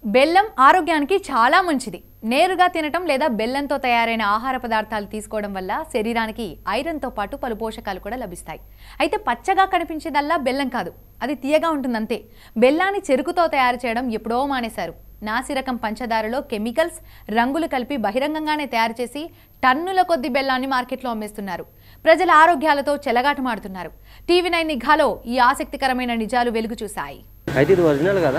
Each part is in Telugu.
బెల్లం ఆరోగ్యానికి చాలా మంచిది నేరుగా తినటం లేదా బెల్లంతో తయారైన ఆహార పదార్థాలు తీసుకోవడం వల్ల శరీరానికి ఐరన్తో పాటు పలు పోషకాలు కూడా లభిస్తాయి అయితే పచ్చగా కనిపించేదల్లా బెల్లం కాదు అది తీయగా ఉంటుందంతే బెల్లాన్ని చెరుకుతో తయారు చేయడం ఎప్పుడో మానేశారు నాసిరకం పంచదారలో కెమికల్స్ రంగులు కలిపి బహిరంగంగానే తయారు చేసి టన్నుల కొద్ది బెల్లాన్ని మార్కెట్లో అమ్మేస్తున్నారు ప్రజల ఆరోగ్యాలతో చెలగాటమాడుతున్నారు టీవీ నైన్ నిఘాలో ఈ ఆసక్తికరమైన నిజాలు వెలుగు చూశాయి అయితే ఇది ఒరిజినల్ కదా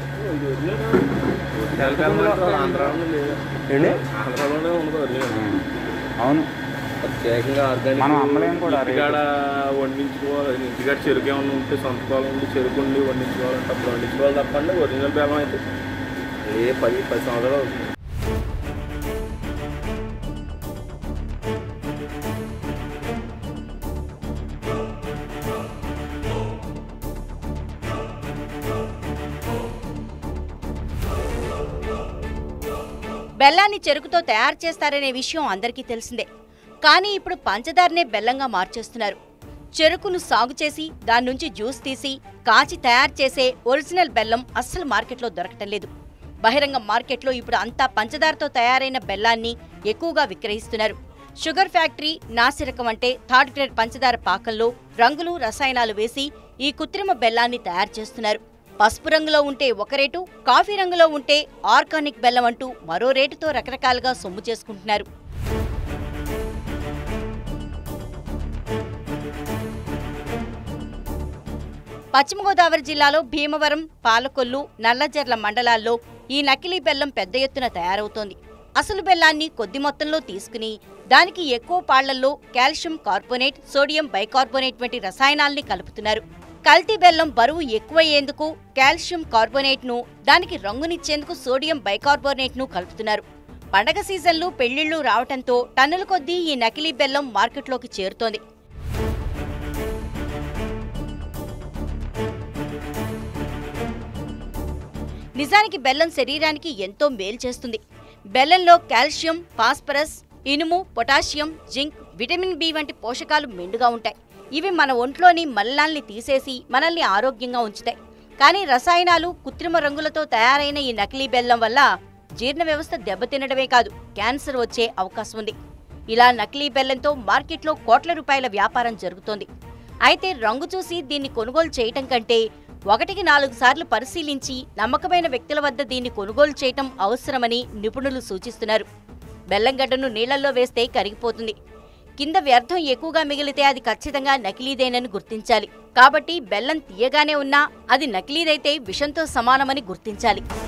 ఆంధ్రాలో లేదు ఏంటి ఆంధ్రాలోనే ఉండదు లేదు అవును ప్రత్యేకంగా ఆర్గానిక్ మనం అమ్మలేం కూడా రేటు. ఇంటికాడ వండించుకోవాలి ఇంటికాడ చెరుకు ఏమైనా ఉంటే సొంత పొలం ఉండి చెరుకు ఉండి వండించుకోవాలంటే అప్పుడు వండించుకోవాలి తప్పండి ఒరిజినల్ బెల్లం అయితే ఏ పది పది సంవత్సరాలు అవుతుంది బెల్లాన్ని చెరుకుతో తయారు చేస్తారనే విషయం అందరికీ తెలిసిందే కానీ ఇప్పుడు పంచదారనే బెల్లంగా మార్చేస్తున్నారు చెరుకును సాగు చేసి దాని నుంచి జ్యూస్ తీసి కాచి తయారు చేసే ఒరిజినల్ బెల్లం అస్సలు మార్కెట్లో దొరకటం లేదు బహిరంగ మార్కెట్లో ఇప్పుడు అంతా పంచదారతో తయారైన బెల్లాన్ని ఎక్కువగా విక్రయిస్తున్నారు షుగర్ ఫ్యాక్టరీ నాసిరకం అంటే థర్డ్ గ్రేడ్ పంచదార పాకంలో రంగులు రసాయనాలు వేసి ఈ కృత్రిమ బెల్లాన్ని తయారు చేస్తున్నారు పసుపు రంగులో ఉంటే ఒక రేటు కాఫీ రంగులో ఉంటే ఆర్గానిక్ బెల్లం అంటూ మరో రేటుతో రకరకాలుగా సొమ్ము చేసుకుంటున్నారు పశ్చిమ గోదావరి జిల్లాలో భీమవరం పాలకొల్లు నల్లజర్ల మండలాల్లో ఈ నకిలీ బెల్లం పెద్ద ఎత్తున తయారవుతోంది అసలు బెల్లాన్ని కొద్ది మొత్తంలో తీసుకుని దానికి ఎక్కువ పాళ్లల్లో కాల్షియం కార్బోనేట్ సోడియం బైకార్బోనేట్ వంటి రసాయనాల్ని కలుపుతున్నారు కల్తీ బెల్లం బరువు ఎక్కువయ్యేందుకు కాల్షియం కార్బోనేట్ ను దానికి రంగునిచ్చేందుకు సోడియం బైకార్బోనేట్ ను కలుపుతున్నారు పండగ సీజన్లు పెళ్లిళ్లు రావటంతో టన్నుల కొద్దీ ఈ నకిలీ బెల్లం మార్కెట్లోకి చేరుతోంది నిజానికి బెల్లం శరీరానికి ఎంతో మేలు చేస్తుంది బెల్లంలో కాల్షియం ఫాస్ఫరస్ ఇనుము పొటాషియం జింక్ విటమిన్ బి వంటి పోషకాలు మెండుగా ఉంటాయి ఇవి మన ఒంట్లోని మలినాల్ని తీసేసి మనల్ని ఆరోగ్యంగా ఉంచుతాయి కానీ రసాయనాలు కృత్రిమ రంగులతో తయారైన ఈ నకిలీ బెల్లం వల్ల జీర్ణ వ్యవస్థ దెబ్బతినడమే కాదు క్యాన్సర్ వచ్చే అవకాశం ఉంది ఇలా నకిలీ బెల్లంతో మార్కెట్లో కోట్ల రూపాయల వ్యాపారం జరుగుతోంది అయితే రంగు చూసి దీన్ని కొనుగోలు చేయటం కంటే ఒకటికి నాలుగు సార్లు పరిశీలించి నమ్మకమైన వ్యక్తుల వద్ద దీన్ని కొనుగోలు చేయటం అవసరమని నిపుణులు సూచిస్తున్నారు బెల్లంగడ్డను నీళ్లలో వేస్తే కరిగిపోతుంది కింద వ్యర్థం ఎక్కువగా మిగిలితే అది ఖచ్చితంగా నకిలీదేనని గుర్తించాలి కాబట్టి బెల్లం తీయగానే ఉన్నా అది నకిలీదైతే విషంతో సమానమని గుర్తించాలి